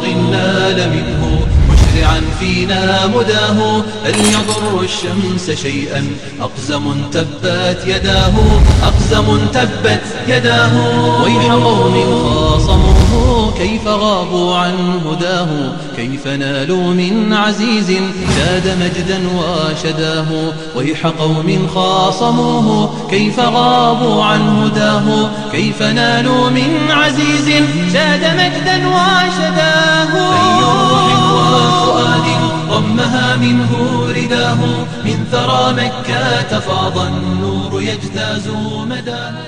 خلق نال منه مسرعا فينا مداه هل يضر الشمس شيئا أقزم تبت يداه أقزم تبت يداه ويح قوم خاصموه كيف غابوا عن هداه كيف نالوا من عزيز زاد مجدا وشداه ويح قوم خاصموه كيف غابوا عن هداه كيف نالوا من عزيز زاد مجدا وشداه أي روح وفؤاد ضمها منه رداه من ثرى مكة فاض النور يجتاز مداه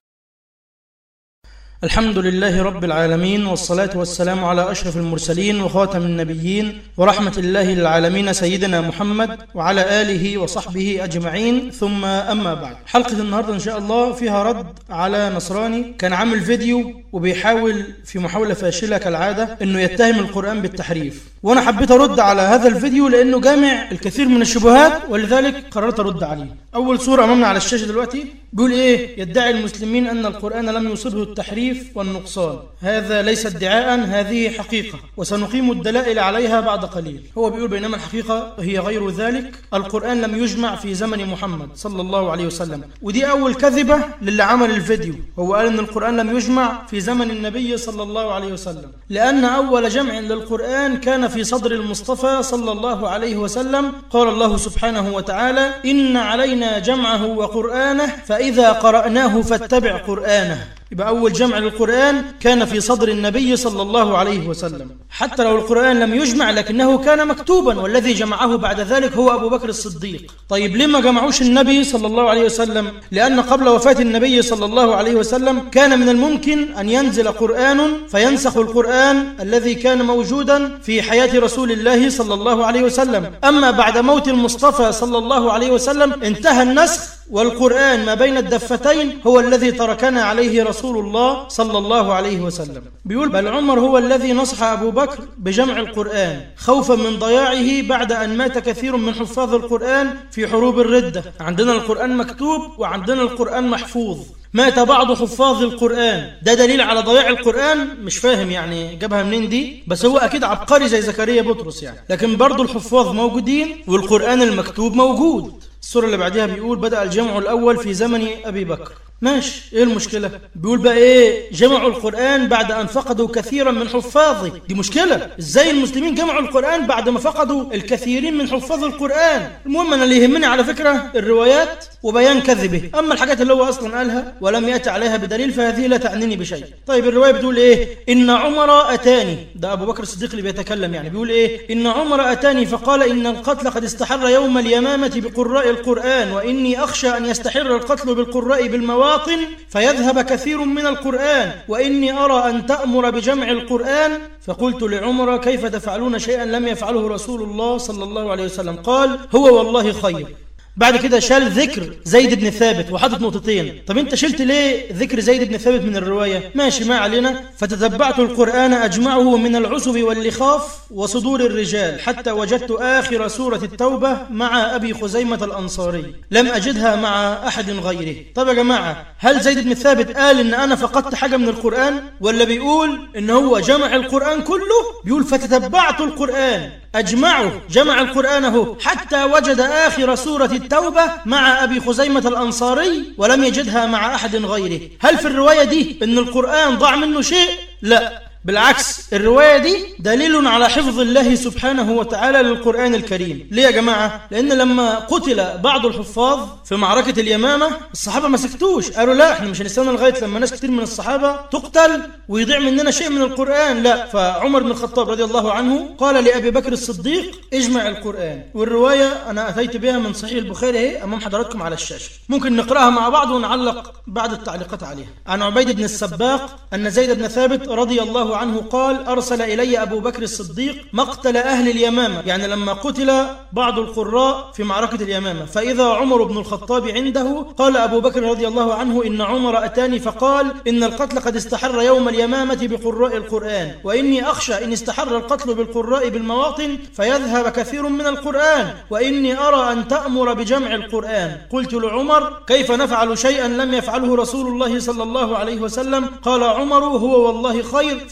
الحمد لله رب العالمين والصلاة والسلام على أشرف المرسلين وخاتم النبيين ورحمة الله للعالمين سيدنا محمد وعلى آله وصحبه أجمعين ثم أما بعد حلقة النهاردة إن شاء الله فيها رد على نصراني كان عامل فيديو وبيحاول في محاولة فاشلة كالعادة أنه يتهم القرآن بالتحريف وأنا حبيت أرد على هذا الفيديو لأنه جامع الكثير من الشبهات ولذلك قررت أرد عليه أول صورة أمامنا على الشاشة دلوقتي بيقول إيه يدعي المسلمين أن القرآن لم يصبه التحريف والنقصان هذا ليس ادعاء هذه حقيقة وسنقيم الدلائل عليها بعد قليل هو بيقول بينما الحقيقة هي غير ذلك القرآن لم يجمع في زمن محمد صلى الله عليه وسلم ودي أول كذبة للي عمل الفيديو هو قال أن القرآن لم يجمع في زمن النبي صلى الله عليه وسلم لأن أول جمع للقرآن كان في صدر المصطفى صلى الله عليه وسلم قال الله سبحانه وتعالى إن علينا جمعه وقرآنه فإذا قرأناه فاتبع قرآنه يبقى أول جمع للقرآن كان في صدر النبي صلى الله عليه وسلم حتى لو القرآن لم يجمع لكنه كان مكتوبا والذي جمعه بعد ذلك هو أبو بكر الصديق طيب لما جمعوش النبي صلى الله عليه وسلم لأن قبل وفاة النبي صلى الله عليه وسلم كان من الممكن أن ينزل قرآن فينسخ القرآن الذي كان موجودا في حياة رسول الله صلى الله عليه وسلم أما بعد موت المصطفى صلى الله عليه وسلم انتهى النسخ والقرآن ما بين الدفتين هو الذي تركنا عليه رسول الله صلى الله عليه وسلم بيقول بل عمر هو الذي نصح أبو بكر بجمع القرآن خوفا من ضياعه بعد أن مات كثير من حفاظ القرآن في حروب الردة عندنا القرآن مكتوب وعندنا القرآن محفوظ مات بعض حفاظ القرآن ده دليل على ضياع القرآن مش فاهم يعني جابها منين دي بس هو أكيد عبقري زي زكريا بطرس يعني لكن برضو الحفاظ موجودين والقرآن المكتوب موجود السورة اللي بعدها بيقول بدأ الجمع الأول في زمن أبي بكر ماشي ايه المشكلة بيقول بقى ايه جمعوا القرآن بعد ان فقدوا كثيرا من حفاظه دي مشكلة ازاي المسلمين جمعوا القرآن بعد ما فقدوا الكثيرين من حفاظ القرآن المهم انا اللي يهمني على فكرة الروايات وبيان كذبه اما الحاجات اللي هو اصلا قالها ولم يأتي عليها بدليل فهذه لا تعنيني بشيء طيب الرواية بتقول ايه ان عمر اتاني ده ابو بكر الصديق اللي بيتكلم يعني بيقول ايه ان عمر اتاني فقال ان القتل قد استحر يوم اليمامة بقراء القرآن واني اخشى ان يستحر القتل بالقراء بالمواقع باطن فيذهب كثير من القرآن وإني أرى أن تأمر بجمع القرآن فقلت لعمر كيف تفعلون شيئا لم يفعله رسول الله صلى الله عليه وسلم قال هو والله خير بعد كده شال ذكر زيد بن ثابت وحطت نقطتين طب انت شلت ليه ذكر زيد بن ثابت من الرواية ماشي ما علينا فتتبعت القرآن أجمعه من العسب واللخاف وصدور الرجال حتى وجدت آخر سورة التوبة مع أبي خزيمة الأنصاري لم أجدها مع أحد غيره طب يا جماعة هل زيد بن ثابت قال إن أنا فقدت حاجة من القرآن ولا بيقول إن هو جمع القرآن كله بيقول فتتبعت القرآن أجمعه جمع القرآن هو حتى وجد آخر سورة التوبة مع أبي خزيمة الأنصاري ولم يجدها مع أحد غيره هل في الرواية دي أن القرآن ضاع منه شيء؟ لا بالعكس الرواية دي دليل على حفظ الله سبحانه وتعالى للقرآن الكريم ليه يا جماعة؟ لأن لما قتل بعض الحفاظ في معركة اليمامة الصحابة ما سكتوش قالوا لا احنا مش هنستنى لغاية لما ناس كتير من الصحابة تقتل ويضيع مننا شيء من القرآن لا فعمر بن الخطاب رضي الله عنه قال لأبي بكر الصديق اجمع القرآن والرواية أنا أتيت بها من صحيح البخاري اهي أمام حضراتكم على الشاشة ممكن نقرأها مع بعض ونعلق بعد التعليقات عليها عن عبيد بن السباق أن زيد بن ثابت رضي الله عنه قال أرسل إلي أبو بكر الصديق مقتل أهل اليمامة يعني لما قتل بعض القراء في معركة اليمامة فإذا عمر بن الخطاب عنده قال أبو بكر رضي الله عنه إن عمر أتاني فقال إن القتل قد استحر يوم اليمامة بقراء القرآن وإني أخشى إن استحر القتل بالقراء بالمواطن فيذهب كثير من القرآن وإني أرى أن تأمر بجمع القرآن قلت لعمر كيف نفعل شيئا لم يفعله رسول الله صلى الله عليه وسلم قال عمر هو والله خير فلا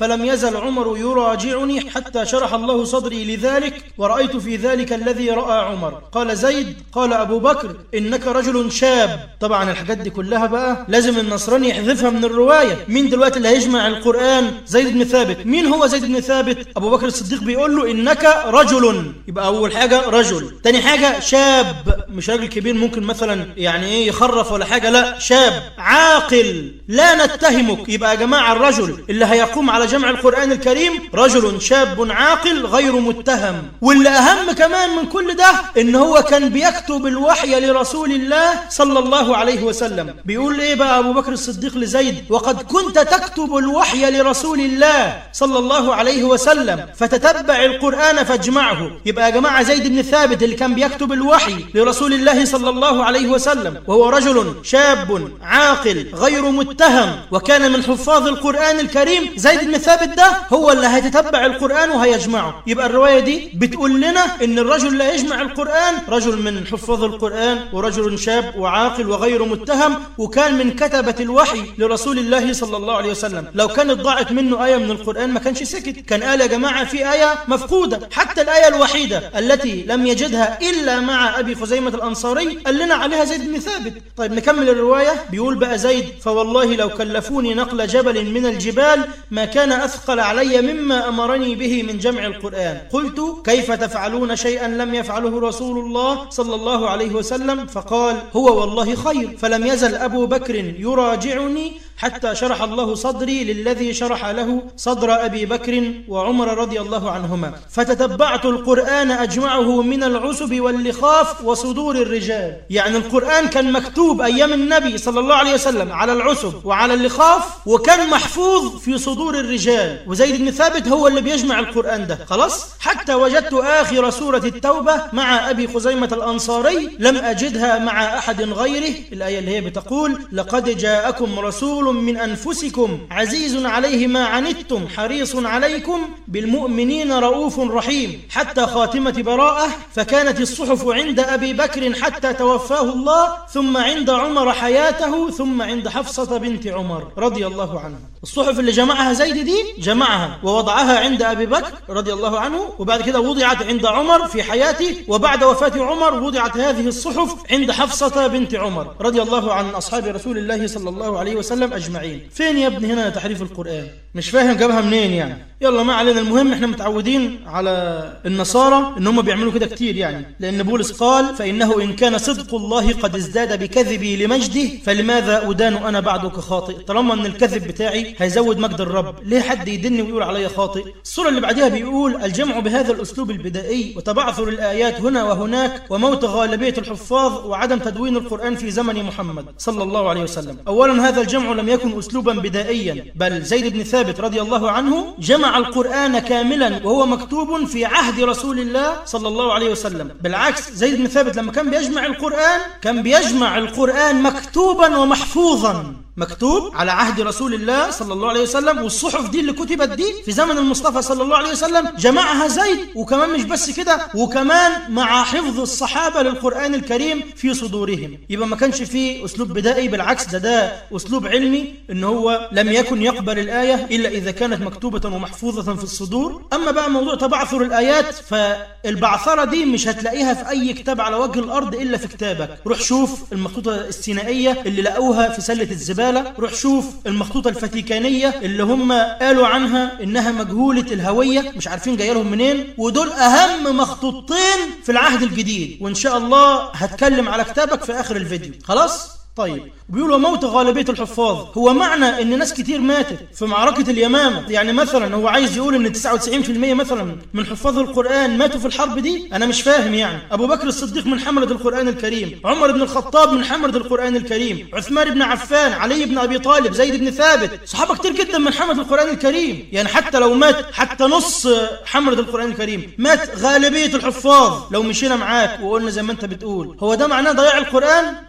فلم يزل عمر يراجعني حتى شرح الله صدري لذلك ورأيت في ذلك الذي رأى عمر قال زيد قال أبو بكر إنك رجل شاب طبعا الحاجات دي كلها بقى لازم النصراني يحذفها من الرواية مين دلوقتي اللي هيجمع القرآن زيد بن ثابت مين هو زيد بن ثابت أبو بكر الصديق بيقول له إنك رجل يبقى أول حاجة رجل تاني حاجة شاب مش راجل كبير ممكن مثلا يعني إيه يخرف ولا حاجة لا شاب عاقل لا نتهمك يبقى يا جماعة الرجل اللي هيقوم على جمع القرآن الكريم رجل شاب عاقل غير متهم واللي أهم كمان من كل ده إن هو كان بيكتب الوحي لرسول الله صلى الله عليه وسلم بيقول إيه بقى أبو بكر الصديق لزيد وقد كنت تكتب الوحي لرسول الله صلى الله عليه وسلم فتتبع القرآن فاجمعه يبقى يا جماعة زيد بن ثابت اللي كان بيكتب الوحي لرسول الله صلى الله عليه وسلم وهو رجل شاب عاقل غير متهم وكان من حفاظ القرآن الكريم زيد بن ثابت ده هو اللي هيتتبع القرآن وهيجمعه يبقى الرواية دي بتقول لنا ان الرجل اللي يجمع القرآن رجل من حفاظ القرآن ورجل شاب وعاقل وغير متهم وكان من كتبة الوحي لرسول الله صلى الله عليه وسلم لو كانت ضاعت منه آية من القرآن ما كانش سكت كان قال يا جماعة في آية مفقودة حتى الآية الوحيدة التي لم يجدها إلا مع أبي خزيمة الأنصاري قال لنا عليها زيد بن ثابت طيب نكمل الرواية بيقول بقى زيد فوالله لو كلفوني نقل جبل من الجبال ما كان أثقل علي مما أمرني به من جمع القرآن قلت كيف تفعلون شيئا لم يفعله رسول الله صلى الله عليه وسلم فقال هو والله خير فلم يزل أبو بكر يراجعني حتى شرح الله صدري للذي شرح له صدر أبي بكر وعمر رضي الله عنهما فتتبعت القرآن أجمعه من العسب واللخاف وصدور الرجال يعني القرآن كان مكتوب أيام النبي صلى الله عليه وسلم على العسب وعلى اللخاف وكان محفوظ في صدور الرجال وزيد بن ثابت هو اللي بيجمع القرآن ده خلاص حتى وجدت آخر سورة التوبة مع أبي خزيمة الأنصاري لم أجدها مع أحد غيره الآية اللي هي بتقول لقد جاءكم رسول من أنفسكم عزيز عليه ما عنتم حريص عليكم بالمؤمنين رؤوف رحيم حتى خاتمة براءة فكانت الصحف عند أبي بكر حتى توفاه الله ثم عند عمر حياته ثم عند حفصة بنت عمر رضي الله عنها الصحف اللي جمعها زيد دي جمعها ووضعها عند أبي بكر رضي الله عنه وبعد كده وضعت عند عمر في حياته وبعد وفاة عمر وضعت هذه الصحف عند حفصة بنت عمر رضي الله عن أصحاب رسول الله صلى الله عليه وسلم أجمعين فين يا ابني هنا تحريف القرآن مش فاهم جابها منين يعني يلا ما علينا المهم احنا متعودين على النصارى ان هم بيعملوا كده كتير يعني لان بولس قال فانه ان كان صدق الله قد ازداد بكذبي لمجده فلماذا ادان انا بعدك خاطئ طالما ان الكذب بتاعي هيزود مجد الرب ليه حد يدني ويقول عليا خاطئ الصوره اللي بعدها بيقول الجمع بهذا الاسلوب البدائي وتبعثر الايات هنا وهناك وموت غالبيه الحفاظ وعدم تدوين القران في زمن محمد صلى الله عليه وسلم اولا هذا الجمع لم يكن اسلوبا بدائيا بل زيد بن ثابت رضي الله عنه جمع القرآن كاملا وهو مكتوب في عهد رسول الله صلى الله عليه وسلم بالعكس زيد بن ثابت لما كان بيجمع القرآن كان بيجمع القرآن مكتوبا ومحفوظا مكتوب على عهد رسول الله صلى الله عليه وسلم والصحف دي اللي كتبت دي في زمن المصطفى صلى الله عليه وسلم جمعها زيد وكمان مش بس كده وكمان مع حفظ الصحابة للقرآن الكريم في صدورهم يبقى ما كانش فيه أسلوب بدائي بالعكس ده ده أسلوب علمي إن هو لم يكن يقبل الآية إلا إذا كانت مكتوبة ومحفوظة في الصدور أما بقى موضوع تبعثر الآيات فالبعثرة دي مش هتلاقيها في أي كتاب على وجه الأرض إلا في كتابك روح شوف المخطوطة السينائية اللي لقوها في سلة الزبالة روح شوف المخطوطة الفاتيكانية اللي هم قالوا عنها إنها مجهولة الهوية مش عارفين جايه لهم منين ودول أهم مخطوطتين في العهد الجديد وإن شاء الله هتكلم على كتابك في آخر الفيديو خلاص؟ طيب بيقولوا موت غالبية الحفاظ هو معنى ان ناس كتير ماتت في معركة اليمامة يعني مثلا هو عايز يقول ان 99% مثلا من حفاظ القرآن ماتوا في الحرب دي انا مش فاهم يعني ابو بكر الصديق من حملة القرآن الكريم عمر بن الخطاب من حملة القرآن الكريم عثمان بن عفان علي بن ابي طالب زيد بن ثابت صحابة كتير جدا من حملة القرآن الكريم يعني حتى لو مات حتى نص حملة القرآن الكريم مات غالبية الحفاظ لو مشينا معاك وقلنا زي ما انت بتقول هو ده معناه ضياع القرآن طيب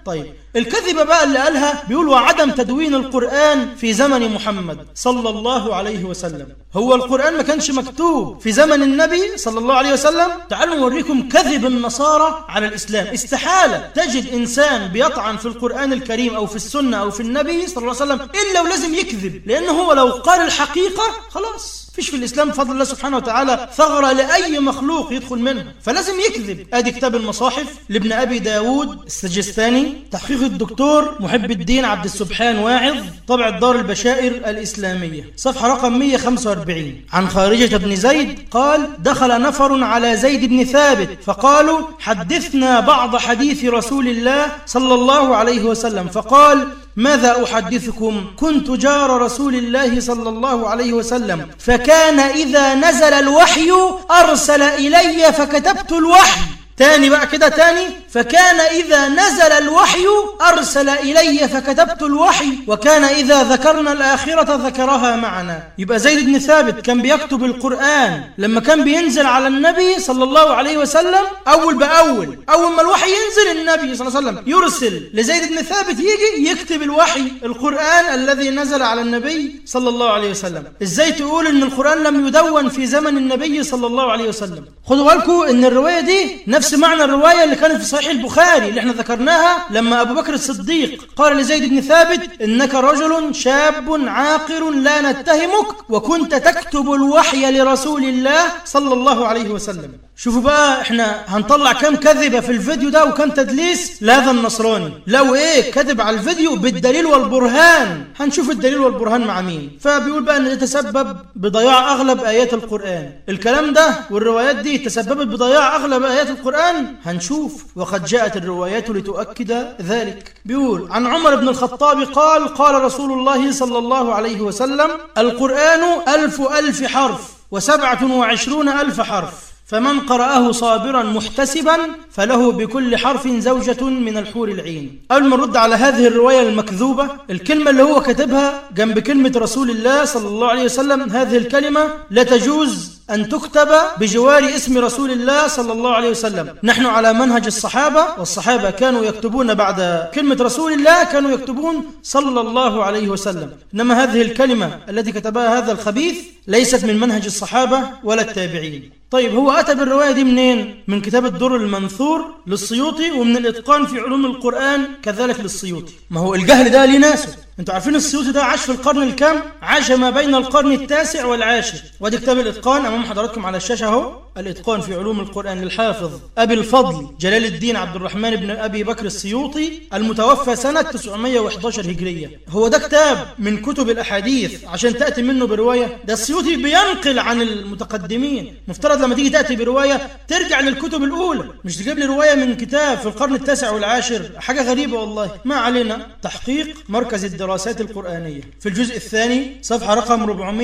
الكذبة بقى اللي قالها بيقول وعدم تدوين القرآن في زمن محمد صلى الله عليه وسلم هو القرآن ما كانش مكتوب في زمن النبي صلى الله عليه وسلم تعالوا نوريكم كذب النصارى على الإسلام استحالة تجد إنسان بيطعن في القرآن الكريم أو في السنة أو في النبي صلى الله عليه وسلم إلا ولازم يكذب لأنه هو لو قال الحقيقة خلاص فيش في الإسلام بفضل الله سبحانه وتعالى ثغرة لأي مخلوق يدخل منها فلازم يكذب أدي كتاب المصاحف لابن أبي داود السجستاني تحقيق الدكتور محب الدين عبد السبحان واعظ طبع الدار البشائر الإسلامية صفحة رقم 145 عن خارجة بن زيد قال دخل نفر على زيد بن ثابت فقالوا حدثنا بعض حديث رسول الله صلى الله عليه وسلم فقال ماذا أحدثكم كنت جار رسول الله صلى الله عليه وسلم فكان إذا نزل الوحي أرسل إلي فكتبت الوحي تاني بقى كده تاني فكان إذا نزل الوحي أرسل إلي فكتبت الوحي وكان إذا ذكرنا الآخرة ذكرها معنا يبقى زيد بن ثابت كان بيكتب القرآن لما كان بينزل على النبي صلى الله عليه وسلم أول بأول أول ما الوحي ينزل النبي صلى الله عليه وسلم يرسل لزيد بن ثابت يجي يكتب الوحي القرآن الذي نزل على النبي صلى الله عليه وسلم إزاي تقول إن القرآن لم يدون في زمن النبي صلى الله عليه وسلم خدوا بالكم إن الرواية دي نفس معنى الرواية اللي كانت في صحيح البخاري اللي احنا ذكرناها لما أبو بكر الصديق قال لزيد بن ثابت إنك رجل شاب عاقل لا نتهمك وكنت تكتب الوحي لرسول الله صلى الله عليه وسلم شوفوا بقى احنا هنطلع كام كذبة في الفيديو ده وكام تدليس لهذا النصراني لو ايه كذب على الفيديو بالدليل والبرهان هنشوف الدليل والبرهان مع مين فبيقول بقى ان ده تسبب بضياع اغلب ايات القرآن الكلام ده والروايات دي تسببت بضياع اغلب ايات القرآن هنشوف وقد جاءت الروايات لتؤكد ذلك بيقول عن عمر بن الخطاب قال قال رسول الله صلى الله عليه وسلم القرآن ألف ألف حرف وسبعة وعشرون ألف حرف فمن قرأه صابرا محتسبا فله بكل حرف زوجة من الحور العين قبل ما نرد على هذه الرواية المكذوبة الكلمة اللي هو كتبها جنب كلمة رسول الله صلى الله عليه وسلم هذه الكلمة لا تجوز أن تكتب بجوار اسم رسول الله صلى الله عليه وسلم نحن على منهج الصحابة والصحابة كانوا يكتبون بعد كلمة رسول الله كانوا يكتبون صلى الله عليه وسلم إنما هذه الكلمة التي كتبها هذا الخبيث ليست من منهج الصحابة ولا التابعين طيب هو أتى بالرواية دي منين؟ من كتاب الدر المنثور للسيوطي ومن الإتقان في علوم القرآن كذلك للسيوطي ما هو الجهل ده ليه ناسه انتوا عارفين السيوطي ده عاش في القرن الكام؟ عاش ما بين القرن التاسع والعاشر وادي كتاب الإتقان أمام حضراتكم على الشاشة أهو الإتقان في علوم القرآن للحافظ أبي الفضل جلال الدين عبد الرحمن بن أبي بكر السيوطي المتوفى سنة 911 هجرية هو ده كتاب من كتب الأحاديث عشان تأتي منه برواية ده السيوطي بينقل عن المتقدمين مفترض لما تيجي تأتي برواية ترجع للكتب الأولى مش تجيب لي رواية من كتاب في القرن التاسع والعاشر حاجة غريبة والله ما علينا تحقيق مركز الدراسات القرآنية في الجزء الثاني صفحة رقم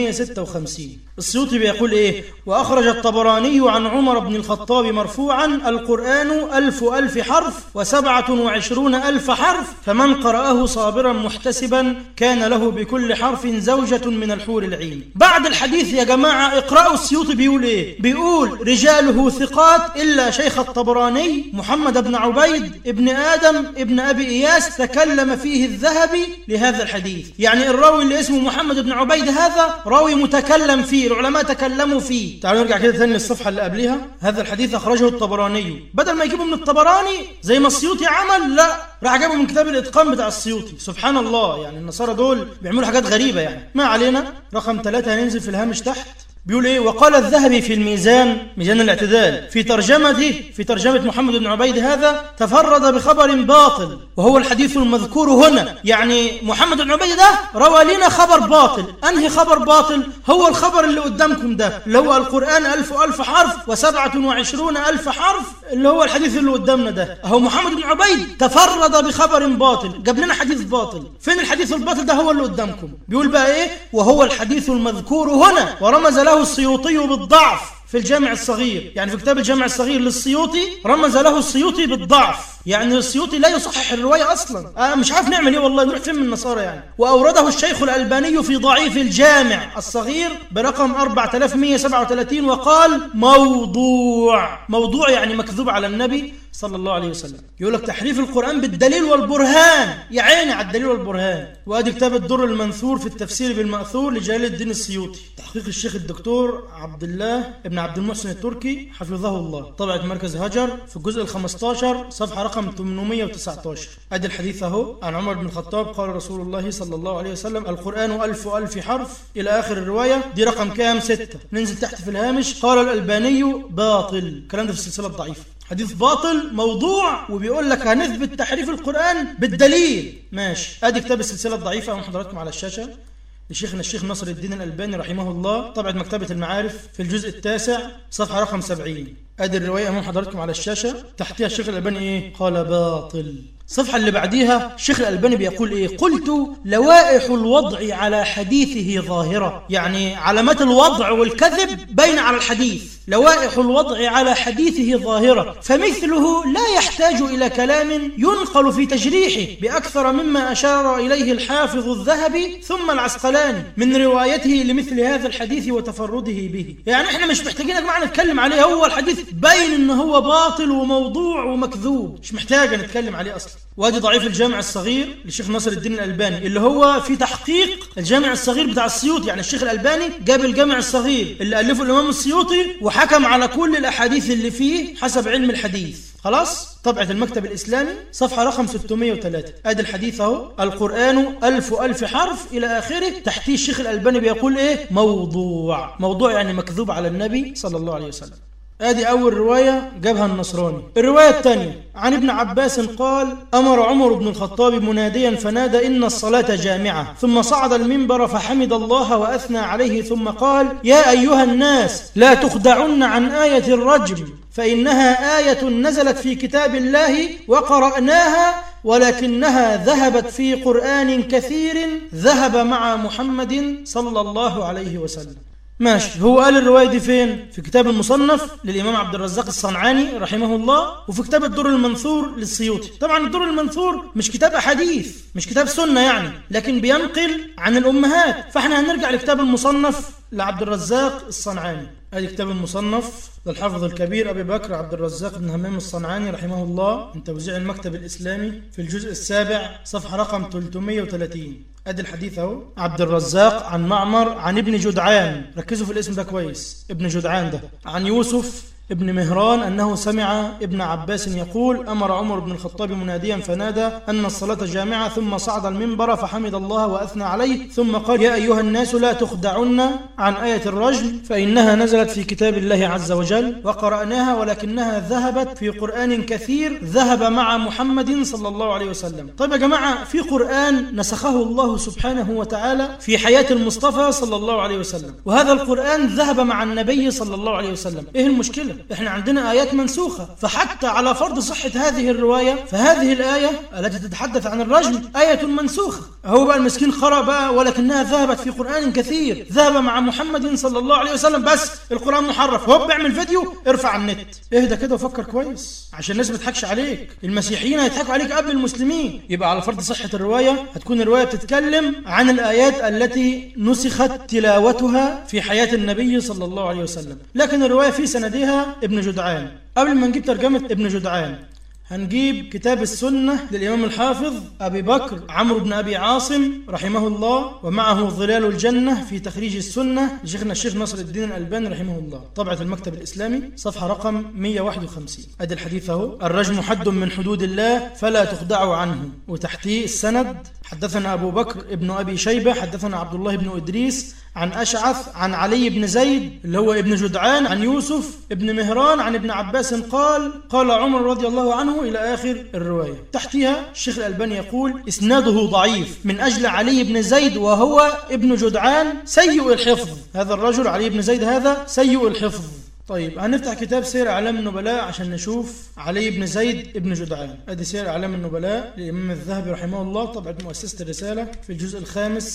456 السيوطي بيقول إيه وأخرج الطبراني عن عمر بن الخطاب مرفوعا القرآن ألف ألف حرف وسبعة وعشرون ألف حرف فمن قرأه صابرا محتسبا كان له بكل حرف زوجة من الحور العين بعد الحديث يا جماعة اقرأوا السيوطي بيقول إيه بيقول رجاله ثقات إلا شيخ الطبراني محمد بن عبيد ابن آدم ابن أبي إياس تكلم فيه الذهبي لهذا الحديث يعني الراوي اللي اسمه محمد بن عبيد هذا راوي متكلم فيه العلماء تكلموا فيه تعالوا نرجع كده ثاني للصفحة اللي قبلها هذا الحديث أخرجه الطبراني بدل ما يجيبه من الطبراني زي ما السيوطي عمل لا راح جابه من كتاب الإتقان بتاع السيوطي سبحان الله يعني النصارى دول بيعملوا حاجات غريبة يعني ما علينا رقم ثلاثة هننزل في الهامش تحت بيقول ايه وقال الذهبي في الميزان ميزان الاعتدال في ترجمته في ترجمة محمد بن عبيد هذا تفرد بخبر باطل وهو الحديث المذكور هنا يعني محمد بن عبيد ده روى لنا خبر باطل انهي خبر باطل هو الخبر اللي قدامكم ده اللي هو القرآن ألف ألف حرف وسبعة وعشرون ألف حرف اللي هو الحديث اللي قدامنا ده هو محمد بن عبيد تفرد بخبر باطل جاب لنا حديث باطل فين الحديث الباطل ده هو اللي قدامكم بيقول بقى ايه وهو الحديث المذكور هنا ورمز له السيوطي بالضعف في الجامع الصغير يعني في كتاب الجامع الصغير للسيوطي رمز له السيوطي بالضعف يعني السيوطي لا يصحح الرواية أصلا أنا مش عارف نعمل إيه والله نروح فين من النصارى يعني وأورده الشيخ الألباني في ضعيف الجامع الصغير برقم 4137 وقال موضوع موضوع يعني مكذوب على النبي صلى الله عليه وسلم يقول لك تحريف القرآن بالدليل والبرهان يا عيني على الدليل والبرهان وادي كتاب الدر المنثور في التفسير بالمأثور لجلال الدين السيوطي تحقيق الشيخ الدكتور عبد الله ابن عبد المحسن التركي حفظه الله طبعة مركز هجر في الجزء ال 15 صفحة رقم 819 ادي الحديث اهو عن عمر بن الخطاب قال رسول الله صلى الله عليه وسلم القرآن ألف ألف حرف إلى آخر الرواية دي رقم كام ستة ننزل تحت في الهامش قال الألباني باطل الكلام ده في السلسلة الضعيفة حديث باطل موضوع وبيقول لك هنثبت تحريف القرآن بالدليل ماشي ادي كتاب السلسلة الضعيفة أمام حضراتكم على الشاشة لشيخنا الشيخ نصر الدين الألباني رحمه الله طبعة مكتبة المعارف في الجزء التاسع صفحة رقم 70 ادي الرواية أمام حضراتكم على الشاشة تحتها الشيخ الألباني إيه قال باطل الصفحة اللي بعديها الشيخ الألباني بيقول إيه قلت لوائح الوضع على حديثه ظاهرة يعني علامات الوضع والكذب بين على الحديث لوائح الوضع على حديثه ظاهرة فمثله لا يحتاج إلى كلام ينقل في تجريحه بأكثر مما أشار إليه الحافظ الذهبي ثم العسقلاني من روايته لمثل هذا الحديث وتفرده به يعني احنا مش محتاجين يا جماعة نتكلم عليه هو الحديث باين ان هو باطل وموضوع ومكذوب مش محتاجة نتكلم عليه أصلا وادي ضعيف الجامع الصغير للشيخ ناصر الدين الألباني اللي هو في تحقيق الجامع الصغير بتاع السيوطي يعني الشيخ الألباني جاب الجامع الصغير اللي ألفه الإمام السيوطي وحكم على كل الأحاديث اللي فيه حسب علم الحديث خلاص طبعة المكتب الإسلامي صفحة رقم 603 ادي الحديث اهو القرآن ألف ألف حرف إلى آخره تحتيه الشيخ الألباني بيقول إيه موضوع موضوع يعني مكذوب على النبي صلى الله عليه وسلم ادي اول روايه جابها النصراني الروايه الثانيه عن ابن عباس قال امر عمر بن الخطاب مناديا فنادى ان الصلاه جامعه ثم صعد المنبر فحمد الله واثنى عليه ثم قال يا ايها الناس لا تخدعن عن ايه الرجم فانها ايه نزلت في كتاب الله وقراناها ولكنها ذهبت في قران كثير ذهب مع محمد صلى الله عليه وسلم ماشي هو قال الرواية دي فين في كتاب المصنف للإمام عبد الرزاق الصنعاني رحمه الله وفي كتاب الدر المنثور للسيوطي طبعا الدر المنثور مش كتاب أحاديث مش كتاب سنة يعني لكن بينقل عن الأمهات فاحنا هنرجع لكتاب المصنف لعبد الرزاق الصنعاني ادي كتاب المصنف للحافظ الكبير ابي بكر عبد الرزاق بن همام الصنعاني رحمه الله من توزيع المكتب الاسلامي في الجزء السابع صفحه رقم 330 ادي الحديث اهو عبد الرزاق عن معمر عن ابن جدعان ركزوا في الاسم ده كويس ابن جدعان ده عن يوسف ابن مهران أنه سمع ابن عباس يقول أمر عمر بن الخطاب مناديا فنادى أن الصلاة جامعة ثم صعد المنبر فحمد الله وأثنى عليه ثم قال يا أيها الناس لا تخدعن عن آية الرجل فإنها نزلت في كتاب الله عز وجل وقرأناها ولكنها ذهبت في قرآن كثير ذهب مع محمد صلى الله عليه وسلم طيب يا جماعة في قرآن نسخه الله سبحانه وتعالى في حياة المصطفى صلى الله عليه وسلم وهذا القرآن ذهب مع النبي صلى الله عليه وسلم إيه المشكلة احنا عندنا آيات منسوخة فحتى على فرض صحة هذه الرواية فهذه الآية التي تتحدث عن الرجم آية منسوخة هو بقى المسكين قرأ بقى ولكنها ذهبت في قرآن كثير ذهب مع محمد صلى الله عليه وسلم بس القرآن محرف هو بيعمل فيديو ارفع على النت اهدى كده وفكر كويس عشان الناس ما تضحكش عليك المسيحيين هيضحكوا عليك قبل المسلمين يبقى على فرض صحة الرواية هتكون الرواية بتتكلم عن الآيات التي نسخت تلاوتها في حياة النبي صلى الله عليه وسلم لكن الرواية في سندها ابن جدعان قبل ما نجيب ترجمة ابن جدعان هنجيب كتاب السنة للإمام الحافظ أبي بكر عمرو بن أبي عاصم رحمه الله ومعه ظلال الجنة في تخريج السنة لشيخنا الشيخ نصر الدين الألباني رحمه الله طبعة المكتب الإسلامي صفحة رقم 151 أدي الحديث أهو الرجم حد من حدود الله فلا تخدعوا عنه وتحتيه السند حدثنا أبو بكر ابن أبي شيبة حدثنا عبد الله بن إدريس عن أشعث عن علي بن زيد اللي هو ابن جدعان عن يوسف ابن مهران عن ابن عباس قال قال عمر رضي الله عنه إلى آخر الرواية تحتها الشيخ الألباني يقول إسناده ضعيف من أجل علي بن زيد وهو ابن جدعان سيء الحفظ هذا الرجل علي بن زيد هذا سيء الحفظ طيب هنفتح كتاب سير أعلام النبلاء عشان نشوف علي بن زيد ابن جدعان ادي سير أعلام النبلاء للإمام الذهبي رحمه الله طبعة مؤسسة الرسالة في الجزء الخامس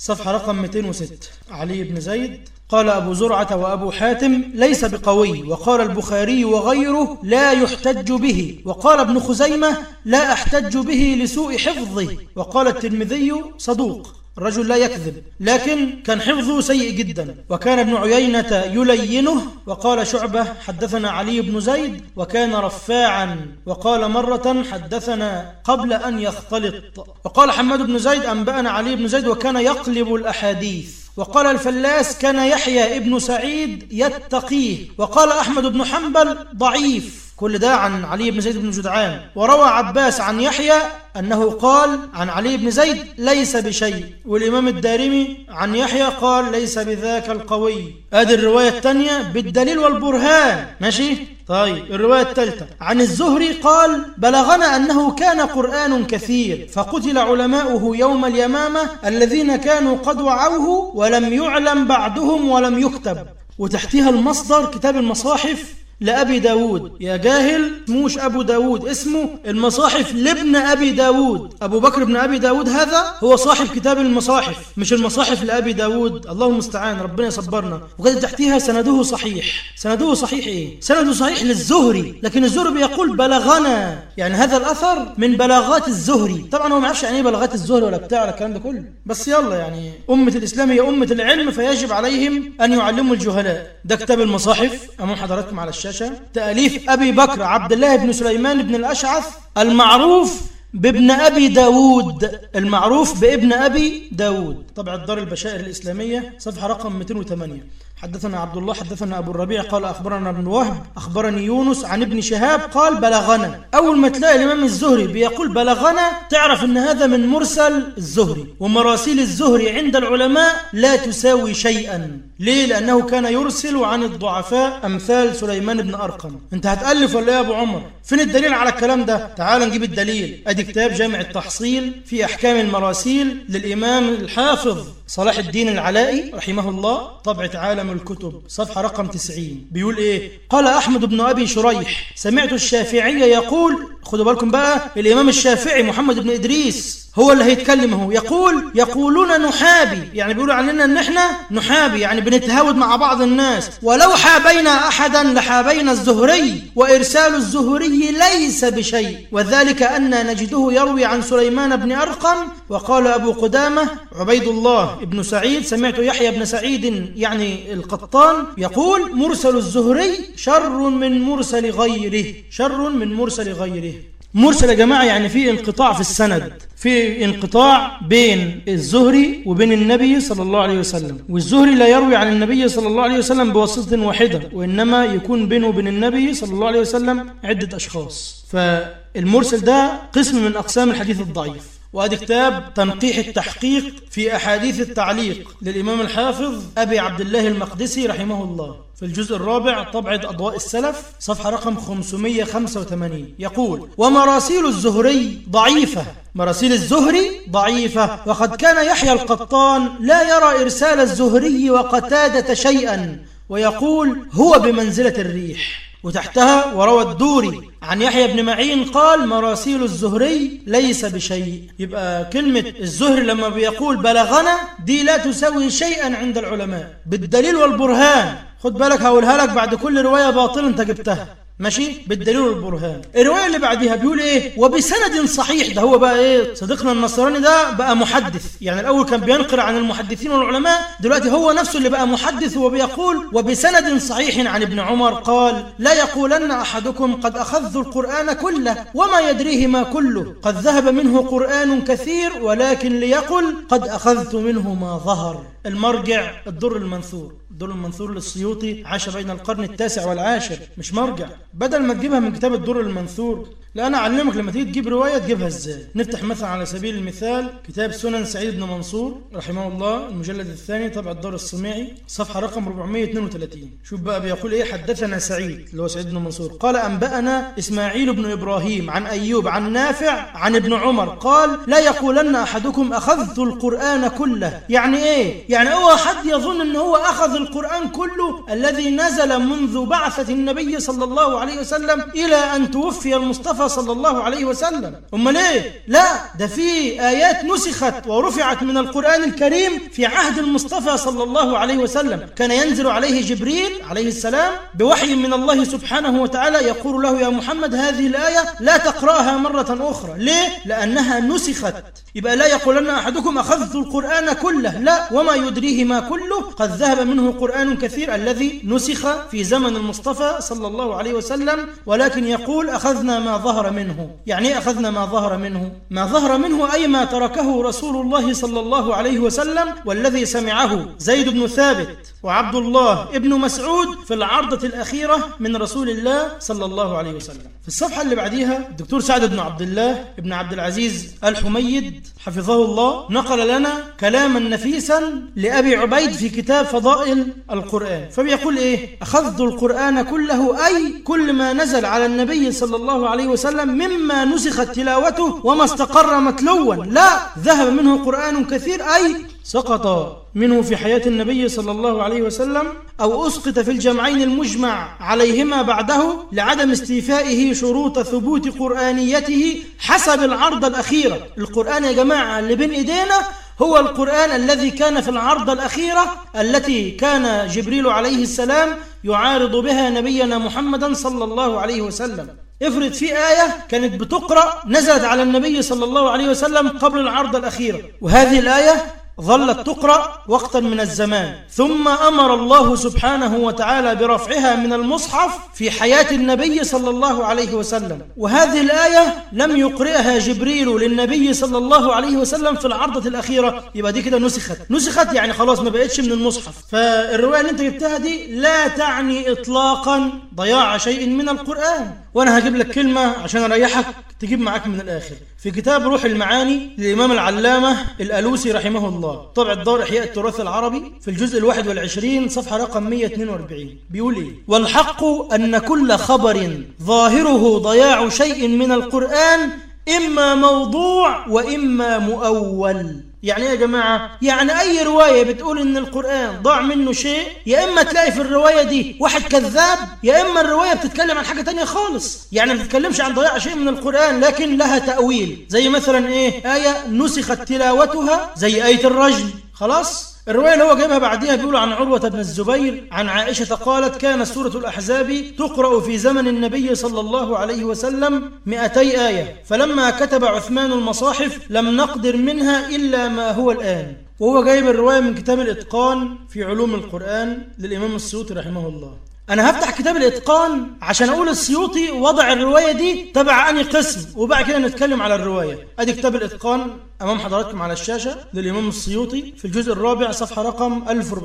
صفحة رقم 206 علي بن زيد قال أبو زرعة وأبو حاتم ليس بقوي وقال البخاري وغيره لا يحتج به وقال ابن خزيمة لا أحتج به لسوء حفظه وقال الترمذي صدوق الرجل لا يكذب لكن كان حفظه سيء جدا وكان ابن عيينة يلينه وقال شعبة حدثنا علي بن زيد وكان رفاعا وقال مرة حدثنا قبل أن يختلط وقال حماد بن زيد أنبأنا علي بن زيد وكان يقلب الأحاديث وقال الفلاس كان يحيى ابن سعيد يتقيه وقال أحمد بن حنبل ضعيف كل ده عن علي بن زيد بن جدعان وروى عباس عن يحيى أنه قال عن علي بن زيد ليس بشيء والإمام الدارمي عن يحيى قال ليس بذاك القوي هذه الرواية الثانية بالدليل والبرهان ماشي طيب الرواية الثالثة عن الزهري قال بلغنا أنه كان قرآن كثير فقتل علماؤه يوم اليمامة الذين كانوا قد وعوه ولم يعلم بعدهم ولم يكتب وتحتها المصدر كتاب المصاحف لأبي داود يا جاهل موش أبو داود اسمه المصاحف لابن أبي داود أبو بكر بن أبي داود هذا هو صاحب كتاب المصاحف مش المصاحف لأبي داود الله المستعان ربنا يصبرنا وقد تحتها سنده صحيح سنده صحيح إيه سنده صحيح للزهري لكن الزهري بيقول بلغنا يعني هذا الأثر من بلاغات الزهري طبعا هو ما يعرفش يعني إيه بلاغات الزهري ولا بتاع ولا الكلام ده كله بس يلا يعني أمة الإسلام هي أمة العلم فيجب عليهم أن يعلموا الجهلاء ده كتاب المصاحف أمام حضراتكم على الشاشة الشاشة تأليف أبي بكر عبد الله بن سليمان بن الأشعث المعروف بابن أبي داود المعروف بابن أبي داود طبع الدار البشائر الإسلامية صفحة رقم 208 حدثنا عبد الله حدثنا أبو الربيع قال أخبرنا ابن وهب أخبرني يونس عن ابن شهاب قال بلغنا أول ما تلاقي الإمام الزهري بيقول بلغنا تعرف أن هذا من مرسل الزهري ومراسيل الزهري عند العلماء لا تساوي شيئا ليه؟ لأنه كان يرسل عن الضعفاء أمثال سليمان بن أرقم أنت هتألف ولا يا أبو عمر؟ فين الدليل على الكلام ده؟ تعال نجيب الدليل أدي كتاب جامع التحصيل في أحكام المراسيل للإمام الحافظ صلاح الدين العلائي رحمه الله طبعة عالم الكتب صفحة رقم 90 بيقول إيه قال أحمد بن أبي شريح سمعت الشافعي يقول خدوا بالكم بقى الإمام الشافعي محمد بن إدريس هو اللي هيتكلم هو يقول يقولون نحابي يعني بيقولوا عننا ان احنا نحابي يعني بنتهاود مع بعض الناس ولو حابينا احدا لحابينا الزهري وارسال الزهري ليس بشيء وذلك ان نجده يروي عن سليمان بن ارقم وقال ابو قدامه عبيد الله بن سعيد سمعت يحيى بن سعيد يعني القطان يقول مرسل الزهري شر من مرسل غيره شر من مرسل غيره مرسل يا جماعة يعني في انقطاع في السند في انقطاع بين الزهري وبين النبي صلى الله عليه وسلم والزهري لا يروي عن النبي صلى الله عليه وسلم بواسطة واحدة وإنما يكون بينه وبين النبي صلى الله عليه وسلم عدة أشخاص فالمرسل ده قسم من أقسام الحديث الضعيف وهذا كتاب تنقيح التحقيق في أحاديث التعليق للإمام الحافظ أبي عبد الله المقدسي رحمه الله في الجزء الرابع طبعة أضواء السلف صفحة رقم 585 يقول ومراسيل الزهري ضعيفة مراسيل الزهري ضعيفة وقد كان يحيى القطان لا يرى إرسال الزهري وقتادة شيئا ويقول هو بمنزلة الريح وتحتها وروى الدوري عن يحيى بن معين قال مراسيل الزهري ليس بشيء يبقى كلمة الزهري لما بيقول بلغنا دي لا تساوي شيئا عند العلماء بالدليل والبرهان خد بالك هقولها لك بعد كل رواية باطل انت جبتها ماشي بالدليل والبرهان الروايه اللي بعديها بيقول ايه وبسند صحيح ده هو بقى ايه صديقنا النصراني ده بقى محدث يعني الاول كان بينقل عن المحدثين والعلماء دلوقتي هو نفسه اللي بقى محدث وبيقول وبسند صحيح عن ابن عمر قال لا يقولن احدكم قد اخذت القران كله وما يدريه ما كله قد ذهب منه قران كثير ولكن ليقل قد اخذت منه ما ظهر المرجع الدر المنثور الدر المنثور للسيوطي عاش بين القرن التاسع والعاشر مش مرجع بدل ما تجيبها من كتاب الدر المنثور لا انا اعلمك لما تيجي تجيب روايه تجيبها ازاي نفتح مثلا على سبيل المثال كتاب سنن سعيد بن منصور رحمه الله المجلد الثاني طبع الدار الصميعي صفحه رقم 432 شوف بقى بيقول ايه حدثنا سعيد اللي هو سعيد بن منصور قال انبانا اسماعيل بن ابراهيم عن ايوب عن نافع عن ابن عمر قال لا يقولن احدكم اخذت القران كله يعني ايه يعني هو حد يظن ان هو اخذ القرآن كله الذي نزل منذ بعثة النبي صلى الله عليه وسلم إلى أن توفي المصطفى صلى الله عليه وسلم أما ليه؟ لا ده في آيات نسخت ورفعت من القرآن الكريم في عهد المصطفى صلى الله عليه وسلم كان ينزل عليه جبريل عليه السلام بوحي من الله سبحانه وتعالى يقول له يا محمد هذه الآية لا تقرأها مرة أخرى ليه؟ لأنها نسخت يبقى لا يقولن أحدكم أخذت القرآن كله لا وما يدريه ما كله قد ذهب منه قرآن كثير الذي نسخ في زمن المصطفى صلى الله عليه وسلم ولكن يقول أخذنا ما ظهر منه يعني إيه أخذنا ما ظهر منه ما ظهر منه أي ما تركه رسول الله صلى الله عليه وسلم والذي سمعه زيد بن ثابت وعبد الله ابن مسعود في العرضة الأخيرة من رسول الله صلى الله عليه وسلم في الصفحة اللي بعديها الدكتور سعد بن عبد الله ابن عبد العزيز الحميد حفظه الله نقل لنا كلاما نفيسا لأبي عبيد في كتاب فضائل القرآن فبيقول إيه أخذت القرآن كله أي كل ما نزل على النبي صلى الله عليه وسلم مما نسخت تلاوته وما استقر متلوا لا ذهب منه قرآن كثير أي سقط منه في حياة النبي صلى الله عليه وسلم أو أسقط في الجمعين المجمع عليهما بعده لعدم استيفائه شروط ثبوت قرآنيته حسب العرض الأخيرة القرآن يا جماعة اللي بين إيدينا هو القرآن الذي كان في العرضة الأخيرة التي كان جبريل عليه السلام يعارض بها نبينا محمدا صلى الله عليه وسلم افرض في آية كانت بتقرأ نزلت على النبي صلى الله عليه وسلم قبل العرض الأخيرة وهذه الآية ظلت تقرأ وقتا من الزمان ثم أمر الله سبحانه وتعالى برفعها من المصحف في حياة النبي صلى الله عليه وسلم وهذه الآية لم يقرئها جبريل للنبي صلى الله عليه وسلم في العرضة الأخيرة يبقى دي كده نسخت نسخت يعني خلاص ما بقتش من المصحف فالرواية اللي انت جبتها دي لا تعني إطلاقا ضياع شيء من القرآن وأنا هجيب لك كلمة عشان أريحك تجيب معاك من الآخر في كتاب روح المعاني للإمام العلامة الألوسي رحمه الله طبع الدار إحياء التراث العربي في الجزء الواحد والعشرين صفحة رقم 142 بيقول إيه والحق أن كل خبر ظاهره ضياع شيء من القرآن إما موضوع وإما مؤول يعني ايه يا جماعة؟ يعني أي رواية بتقول إن القرآن ضاع منه شيء يا إما تلاقي في الرواية دي واحد كذاب يا إما الرواية بتتكلم عن حاجة تانية خالص يعني ما بتتكلمش عن ضياع شيء من القرآن لكن لها تأويل زي مثلا إيه؟ آية نسخت تلاوتها زي آية الرجم خلاص؟ الرواية اللي هو جايبها بعديها بيقول عن عروة بن الزبير عن عائشة قالت كانت سورة الأحزاب تقرأ في زمن النبي صلى الله عليه وسلم 200 آية فلما كتب عثمان المصاحف لم نقدر منها إلا ما هو الآن وهو جايب الرواية من كتاب الإتقان في علوم القرآن للإمام السيوطي رحمه الله أنا هفتح كتاب الإتقان عشان أقول السيوطي وضع الرواية دي تبع أني قسم وبعد كده نتكلم على الرواية أدي كتاب الإتقان أمام حضراتكم على الشاشة للإمام السيوطي في الجزء الرابع صفحة رقم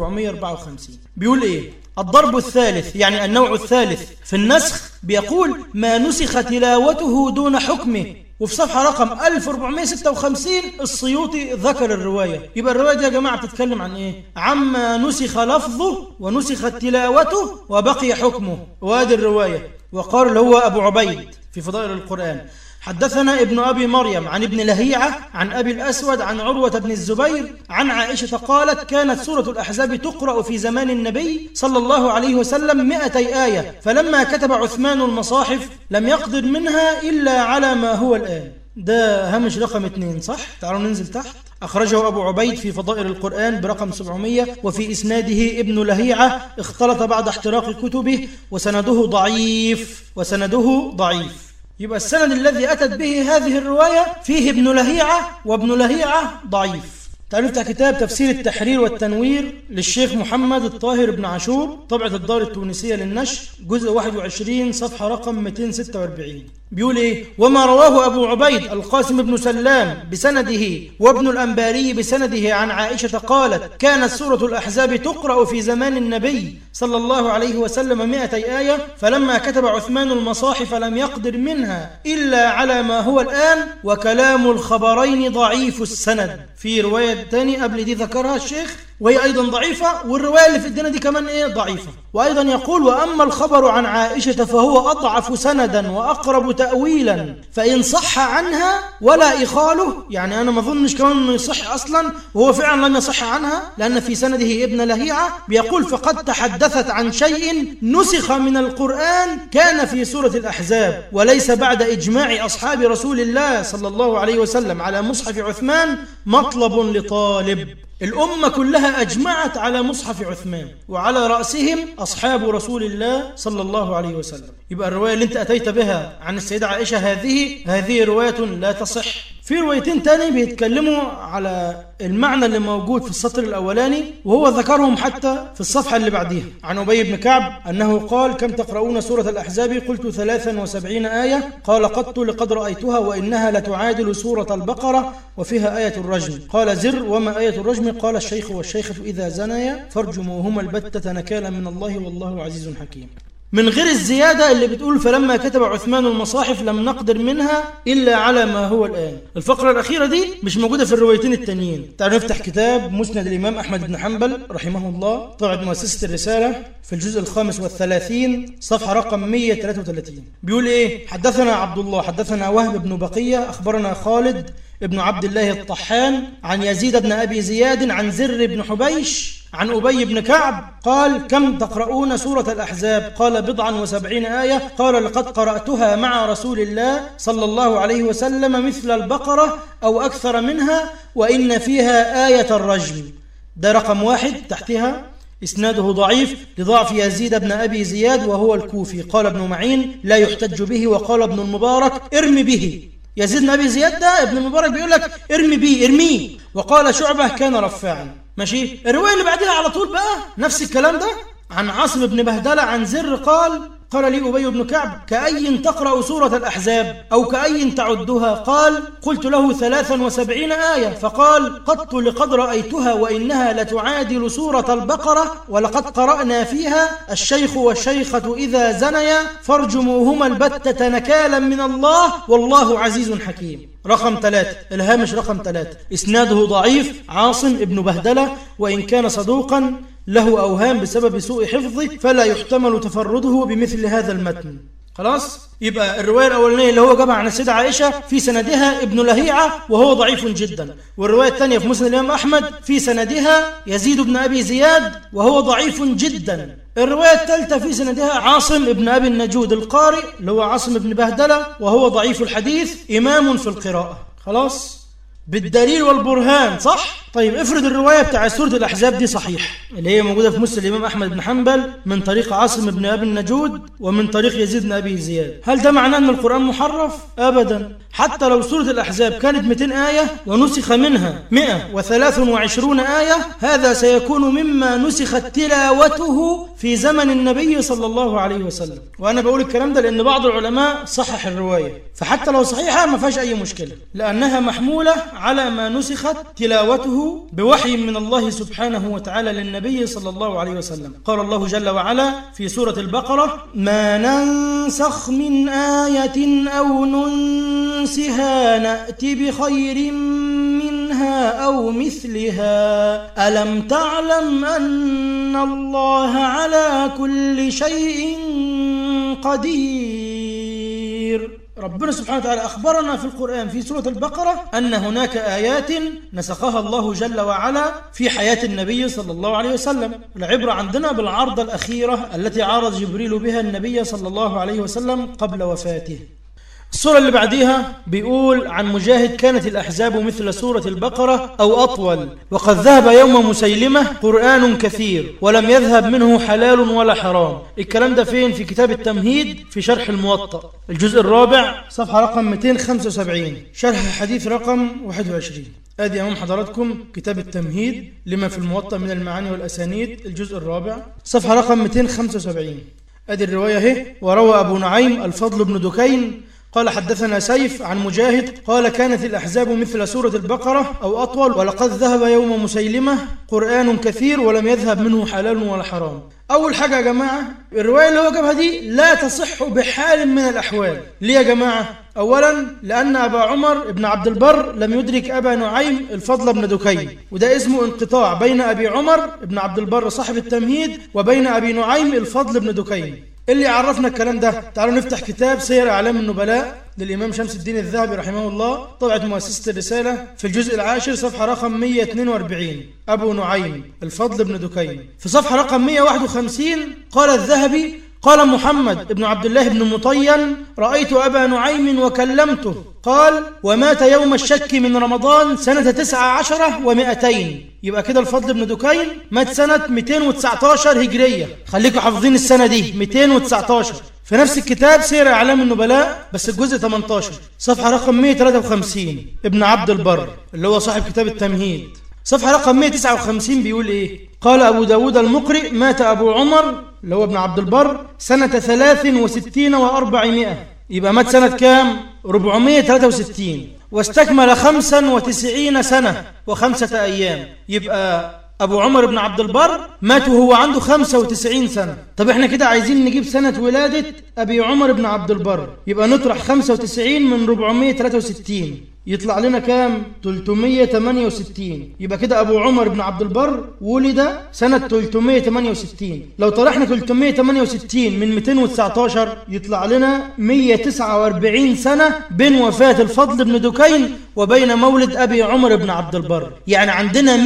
1454 بيقول إيه الضرب الثالث يعني النوع الثالث في النسخ بيقول ما نسخ تلاوته دون حكمه وفي صفحة رقم 1456 السيوطي ذكر الرواية يبقى الرواية دي يا جماعة بتتكلم عن إيه؟ عما نسخ لفظه ونسخت تلاوته وبقي حكمه وادي الرواية وقال اللي هو أبو عبيد في فضائل القرآن حدثنا ابن أبي مريم عن ابن لهيعة عن أبي الأسود عن عروة بن الزبير عن عائشة قالت كانت سورة الأحزاب تقرأ في زمان النبي صلى الله عليه وسلم مئتي آية فلما كتب عثمان المصاحف لم يقدر منها إلا على ما هو الآن ده هامش رقم اثنين صح؟ تعالوا ننزل تحت أخرجه أبو عبيد في فضائل القرآن برقم 700 وفي إسناده ابن لهيعة اختلط بعد احتراق كتبه وسنده ضعيف وسنده ضعيف يبقى السند الذي أتت به هذه الرواية فيه ابن لهيعة وابن لهيعة ضعيف تعالوا نفتح كتاب تفسير التحرير والتنوير للشيخ محمد الطاهر بن عاشور طبعة الدار التونسية للنشر جزء 21 صفحة رقم 246 بيقول ايه وما رواه أبو عبيد القاسم بن سلام بسنده وابن الأنباري بسنده عن عائشة قالت كانت سورة الأحزاب تقرأ في زمان النبي صلى الله عليه وسلم مئتي آية فلما كتب عثمان المصاحف لم يقدر منها إلا على ما هو الآن وكلام الخبرين ضعيف السند في رواية تاني قبل دي ذكرها الشيخ وهي أيضا ضعيفة والرواية اللي في الدين دي كمان إيه ضعيفة وأيضا يقول وأما الخبر عن عائشة فهو أضعف سندا وأقرب تأويلا فإن صح عنها ولا إخاله يعني أنا ما أظنش كمان أنه يصح أصلا وهو فعلا لم يصح عنها لأن في سنده ابن لهيعة بيقول فقد تحدثت عن شيء نسخ من القرآن كان في سورة الأحزاب وليس بعد إجماع أصحاب رسول الله صلى الله عليه وسلم على مصحف عثمان مطلب لطالب الأمة كلها أجمعت على مصحف عثمان وعلى رأسهم أصحاب رسول الله صلى الله عليه وسلم يبقى الرواية اللي أنت أتيت بها عن السيدة عائشة هذه هذه رواية لا تصح في روايتين تاني بيتكلموا على المعنى اللي موجود في السطر الأولاني وهو ذكرهم حتى في الصفحة اللي بعديها عن أبي بن كعب أنه قال كم تقرؤون سورة الأحزاب قلت ثلاثا وسبعين آية قال قدت لقد رأيتها وإنها لتعادل سورة البقرة وفيها آية الرجم قال زر وما آية الرجم قال الشيخ والشيخة إذا زنيا فارجموهما البتة نكالا من الله والله عزيز حكيم من غير الزيادة اللي بتقول فلما كتب عثمان المصاحف لم نقدر منها إلا على ما هو الآن الفقرة الأخيرة دي مش موجودة في الروايتين التانيين تعالوا نفتح كتاب مسند الإمام أحمد بن حنبل رحمه الله طبعت مؤسسة الرسالة في الجزء الخامس والثلاثين صفحة رقم 133 بيقول إيه حدثنا عبد الله حدثنا وهب بن بقية أخبرنا خالد ابن عبد الله الطحان عن يزيد بن أبي زياد عن زر بن حبيش عن أبي بن كعب قال كم تقرؤون سورة الأحزاب قال بضعا وسبعين آية قال لقد قرأتها مع رسول الله صلى الله عليه وسلم مثل البقرة أو أكثر منها وإن فيها آية الرجم ده رقم واحد تحتها إسناده ضعيف لضعف يزيد بن أبي زياد وهو الكوفي قال ابن معين لا يحتج به وقال ابن المبارك ارم به يزيد بن أبي زياد ده ابن المبارك بيقول لك ارمي بيه ارميه وقال شعبة كان رفاعا ماشي الرواية اللي بعدها على طول بقى نفس الكلام ده عن عاصم بن بهدلة عن زر قال قال لي أبي بن كعب كأي تقرأ سورة الأحزاب أو كأي تعدها قال قلت له ثلاثا وسبعين آية فقال قدت لقد رأيتها وإنها لتعادل سورة البقرة ولقد قرأنا فيها الشيخ والشيخة إذا زنيا فارجموهما البتة نكالا من الله والله عزيز حكيم رقم ثلاثة الهامش رقم ثلاثة إسناده ضعيف عاصم ابن بهدلة وإن كان صدوقا له أوهام بسبب سوء حفظه فلا يحتمل تفرده بمثل هذا المتن خلاص يبقى الرواية الأولانية اللي هو جابها عن السيدة عائشة في سندها ابن لهيعة وهو ضعيف جدا والرواية الثانية في مسند الإمام أحمد في سندها يزيد بن أبي زياد وهو ضعيف جدا الرواية الثالثة في سندها عاصم ابن أبي النجود القارئ اللي هو عاصم بن بهدلة وهو ضعيف الحديث إمام في القراءة خلاص بالدليل والبرهان صح؟ طيب افرض الرواية بتاع سورة الأحزاب دي صحيح اللي هي موجودة في مسلم الإمام أحمد بن حنبل من طريق عاصم بن أبي النجود ومن طريق يزيد بن أبي زياد هل ده معناه أن القرآن محرف؟ أبدا حتى لو سورة الأحزاب كانت 200 آية ونسخ منها 123 آية هذا سيكون مما نسخت تلاوته في زمن النبي صلى الله عليه وسلم وأنا بقول الكلام ده لأن بعض العلماء صحح الرواية فحتى لو صحيحة ما فيهاش أي مشكلة لأنها محمولة على ما نسخت تلاوته بوحي من الله سبحانه وتعالى للنبي صلى الله عليه وسلم قال الله جل وعلا في سورة البقرة ما ننسخ من آية أو ننسها نأت بخير منها أو مثلها ألم تعلم أن الله على كل شيء قدير ربنا سبحانه وتعالى أخبرنا في القرآن في سورة البقرة أن هناك آيات نسخها الله جل وعلا في حياة النبي صلى الله عليه وسلم العبرة عندنا بالعرضة الأخيرة التي عارض جبريل بها النبي صلى الله عليه وسلم قبل وفاته السورة اللي بعديها بيقول عن مجاهد كانت الأحزاب مثل سورة البقرة أو أطول وقد ذهب يوم مسيلمة قرآن كثير ولم يذهب منه حلال ولا حرام الكلام ده فين في كتاب التمهيد في شرح الموطأ الجزء الرابع صفحة رقم 275 شرح حديث رقم 21 ادي امام حضراتكم كتاب التمهيد لما في الموطأ من المعاني والاسانيد الجزء الرابع صفحه رقم 275 ادي الروايه اهي وروى ابو نعيم الفضل بن دكين قال حدثنا سيف عن مجاهد قال كانت الأحزاب مثل سورة البقرة أو أطول ولقد ذهب يوم مسيلمة قرآن كثير ولم يذهب منه حلال ولا حرام أول حاجة يا جماعة الرواية اللي هو جابها دي لا تصح بحال من الأحوال ليه يا جماعة؟ أولا لأن أبا عمر بن عبد البر لم يدرك أبا نعيم الفضل بن دكين وده اسمه انقطاع بين أبي عمر بن عبد البر صاحب التمهيد وبين أبي نعيم الفضل بن دكين اللي عرفنا الكلام ده تعالوا نفتح كتاب سير أعلام النبلاء للإمام شمس الدين الذهبي رحمه الله طبعة مؤسسة الرسالة في الجزء العاشر صفحة رقم 142 أبو نعيم الفضل بن دكين في صفحة رقم 151 قال الذهبي قال محمد بن عبد الله بن مطين رأيت أبا نعيم وكلمته قال ومات يوم الشك من رمضان سنة تسعة عشرة ومائتين يبقى كده الفضل بن دكين مات سنة 219 هجرية خليكم حافظين السنة دي 219 في نفس الكتاب سير أعلام النبلاء بس الجزء 18 صفحة رقم 153 ابن عبد البر اللي هو صاحب كتاب التمهيد صفحة رقم 159 بيقول إيه قال أبو داود المقرئ مات أبو عمر اللي هو ابن عبد البر سنة 63 وأربعمائة يبقى مات سنة كام 463 واستكمل 95 سنة وخمسة أيام يبقى أبو عمر بن عبد البر مات وهو عنده 95 سنة طب احنا كده عايزين نجيب سنة ولادة أبي عمر بن عبد البر يبقى نطرح 95 من 463 يطلع لنا كام 368 يبقى كده أبو عمر بن عبد البر ولد سنة 368 لو طرحنا 368 من 219 يطلع لنا 149 سنة بين وفاة الفضل بن دكين وبين مولد أبي عمر بن عبد البر يعني عندنا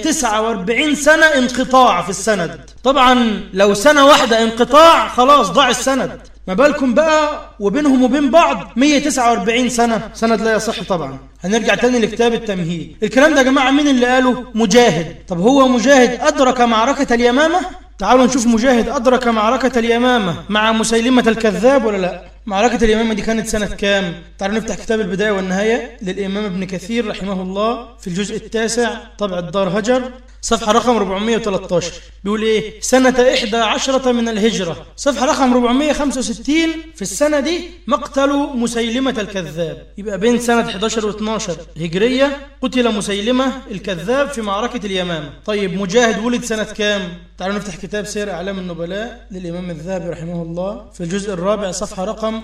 149 سنة انقطاع في السند طبعا لو سنة واحدة انقطاع خلاص ضاع السند ما بالكم بقى وبينهم وبين بعض 149 سنة سند لا يصح طبعا هنرجع تاني لكتاب التمهيد الكلام ده يا جماعة مين اللي قاله مجاهد طب هو مجاهد أدرك معركة اليمامة تعالوا نشوف مجاهد أدرك معركة اليمامة مع مسيلمة الكذاب ولا لا معركة اليمامة دي كانت سنة كام تعالوا نفتح كتاب البداية والنهاية للإمام ابن كثير رحمه الله في الجزء التاسع طبع الدار هجر صفحة رقم 413 بيقول إيه سنة إحدى عشرة من الهجرة صفحة رقم 465 في السنة دي مقتل مسيلمة الكذاب يبقى بين سنة 11 و 12 هجرية قتل مسيلمة الكذاب في معركة اليمامة طيب مجاهد ولد سنة كام تعالوا نفتح كتاب سير أعلام النبلاء للإمام الذهبي رحمه الله في الجزء الرابع صفحة رقم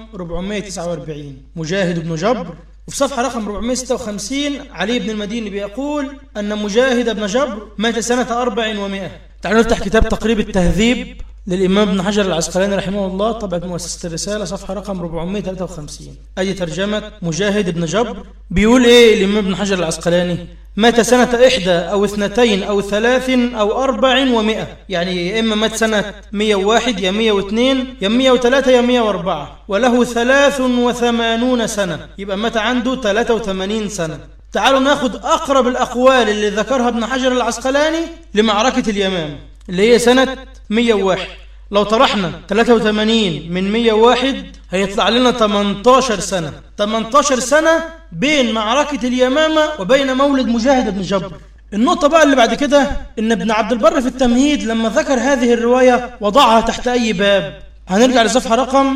449 مجاهد بن جبر وفي صفحة رقم 456 علي بن المديني بيقول أن مجاهد بن جبر مات سنة 400 تعالوا نفتح كتاب تقريب التهذيب للإمام ابن حجر العسقلاني رحمه الله طبعة مؤسسة الرسالة صفحة رقم 453 أدي ترجمة مجاهد بن جبر بيقول إيه الإمام ابن حجر العسقلاني مات سنة إحدى أو اثنتين أو ثلاث أو أربع ومئة يعني يا إما مات سنة مية وواحد يا مية واثنين يا مية وثلاثة يا مية واربعة وله ثلاث وثمانون سنة يبقى مات عنده ثلاثة وثمانين سنة تعالوا ناخد أقرب الأقوال اللي ذكرها ابن حجر العسقلاني لمعركة اليمام اللي هي سنة 101 لو طرحنا 83 من 101 هيطلع لنا 18 سنة 18 سنة بين معركة اليمامة وبين مولد مجاهد بن جبر النقطة بقى اللي بعد كده إن ابن عبد البر في التمهيد لما ذكر هذه الرواية وضعها تحت أي باب هنرجع لصفحة رقم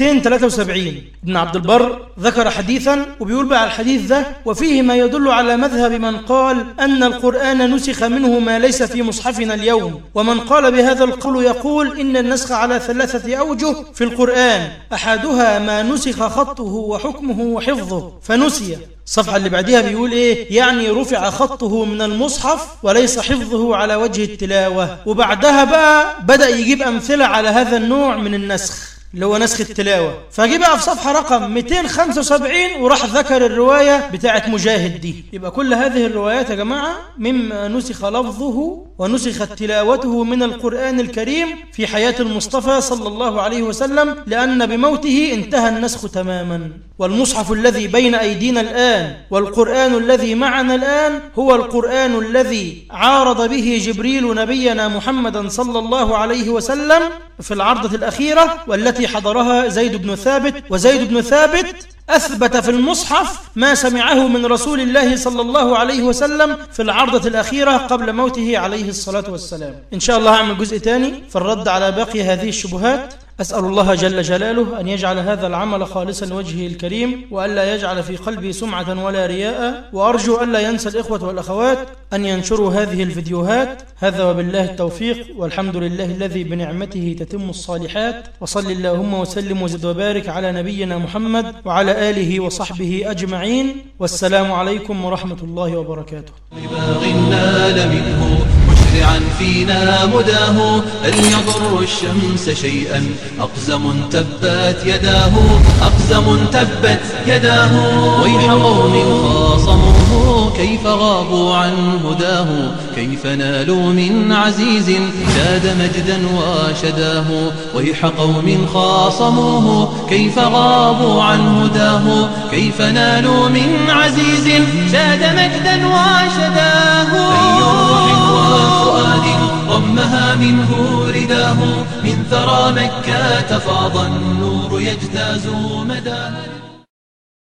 273 ابن عبد البر ذكر حديثا وبيقول بقى الحديث ده وفيه ما يدل على مذهب من قال أن القرآن نسخ منه ما ليس في مصحفنا اليوم ومن قال بهذا القول يقول إن النسخ على ثلاثة أوجه في القرآن أحدها ما نسخ خطه وحكمه وحفظه فنسي الصفحة اللي بعدها بيقول إيه يعني رفع خطه من المصحف وليس حفظه على وجه التلاوة وبعدها بقى بدأ يجيب أمثلة على هذا النوع من النسخ اللي هو نسخ التلاوة فجي بقى في صفحة رقم 275 وراح ذكر الرواية بتاعت مجاهد دي يبقى كل هذه الروايات يا جماعة مما نسخ لفظه ونسخت تلاوته من القرآن الكريم في حياة المصطفى صلى الله عليه وسلم لأن بموته انتهى النسخ تماما والمصحف الذي بين أيدينا الآن والقرآن الذي معنا الآن هو القرآن الذي عارض به جبريل نبينا محمدا صلى الله عليه وسلم في العرضة الأخيرة والتي حضرها زيد بن ثابت وزيد بن ثابت أثبت في المصحف ما سمعه من رسول الله صلى الله عليه وسلم في العرضة الأخيرة قبل موته عليه الصلاة والسلام إن شاء الله هعمل جزء تاني في الرد على باقي هذه الشبهات أسأل الله جل جلاله أن يجعل هذا العمل خالصا لوجهه الكريم وألا يجعل في قلبي سمعة ولا رياء وأرجو ألا ينسى الإخوة والأخوات أن ينشروا هذه الفيديوهات هذا وبالله التوفيق والحمد لله الذي بنعمته تتم الصالحات وصل اللهم وسلم وزد وبارك على نبينا محمد وعلى آله وصحبه أجمعين والسلام عليكم ورحمة الله وبركاته بباغ نال منه مشرعا فينا مداه هل يضر الشمس شيئا أقزم تبت يداه أقزم تبت يداه ويح قوم خاصموه كيف غابوا عن هداه كيف نالوا من عزيز شاد مجدا وشداه ويح قوم خاصموه كيف غابوا عن هداه كيف نالوا من عزيز شاد مجدا وشداه أي روح وفؤاد ضمها منه رداه من ثرى مكة فاض النور يجتاز مداه